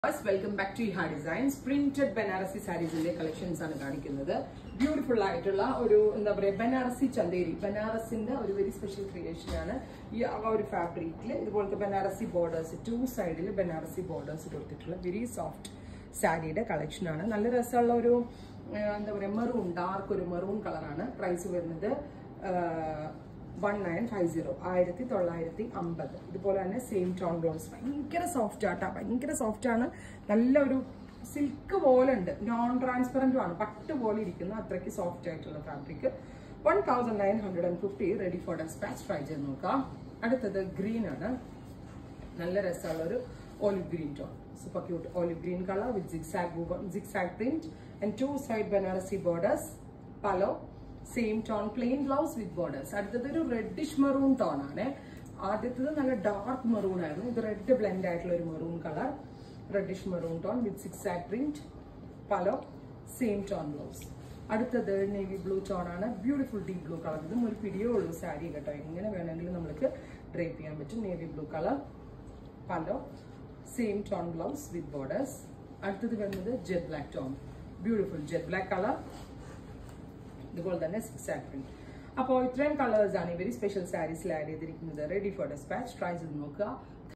welcome back to ഹാ designs printed Banarasi സാരീസിന്റെ collections ആണ് കാണിക്കുന്നത് ബ്യൂട്ടിഫുൾ ആയിട്ടുള്ള ഒരു എന്താ പറയുക ബനാറസി ചന്തേരി ബനാറസിന്റെ ഒരു വെരി സ്പെഷ്യൽ ക്രിയേഷൻ ആണ് ഈ ആ ഒരു ഫാബ്രിക്കിൽ ഇതുപോലത്തെ ബനാറസി ബോർഡേഴ്സ് ടു സൈഡിൽ ബനാറസി ബോർഡേഴ്സ് കൊടുത്തിട്ടുള്ള വെരി സോഫ്റ്റ് സാരിയുടെ കളക്ഷൻ ആണ് നല്ല രസമുള്ള ഒരു ആ, എന്താ പറയുക മെറൂൺ ഡാർക്ക് ഒരു മെറൂൺ കളറാണ് പ്രൈസ് വരുന്നത് വൺ നയൻ ഫൈവ് സീറോ ആയിരത്തി തൊള്ളായിരത്തി അമ്പത് ഇതുപോലെ തന്നെ സെയിം ടോൺ ബ്ലൗസ് ഭയങ്കര സോഫ്റ്റ് ആട്ടാ ഭയങ്കര സോഫ്റ്റ് ആണ് നല്ലൊരു സിൽക്ക് പോലെ ഉണ്ട് നോൺ ട്രാൻസ്പെറൻറ്റും ആണ് പട്ട് പോലെ ഇരിക്കുന്ന അത്രയ്ക്ക് സോഫ്റ്റ് ആയിട്ടുള്ള fabric one thousand nine hundred and fifty ready for dispatch try ചെയ്ത് നോക്കാം അടുത്തത് ഗ്രീൻ ആണ് നല്ല രസമുള്ള ഒരു olive green tone super cute olive green colour with zigzag zigzag print and two side Banarasi borders pallu same tone plain blouse with borders അടുത്തത് ഒരു reddish maroon tone ആണ് ആദ്യത്തത് നല്ല ഡാർക്ക് മെറൂൺ ആയിരുന്നു ഇത് റെഡ് ബ്ലെൻഡ് ആയിട്ടുള്ള ഒരു maroon colour reddish maroon tone with zigzag print pallu same tone blouse അടുത്തത് നേവി ബ്ലൂ ടോൺ ആണ് ബ്യൂട്ടിഫുൾ ഡീപ് ബ്ലൂ കളർ ഇതും ഒരു പിടിയേ ഉള്ളൂ സാരി കേട്ടോ എങ്ങനെ വേണമെങ്കിലും നമുക്ക് ഡ്രേപ്പ് ചെയ്യാൻ പറ്റും navy blue colour pallu same tone blouse with borders അടുത്തത് വരുന്നത് jet black tone beautiful jet black colour ഇതുപോലെ തന്നെ സിക്സ് അപ്പോൾ ഇത്രയും കളേഴ്സ് ആണ് ഇവർ സ്പെഷ്യൽ സാരീസിൽ ആഡ് ചെയ്തിരിക്കുന്നത് റെഡി ഫോർ ഡെസ്പാച്ച് ട്രൈ ചെയ്ത് നോക്കുക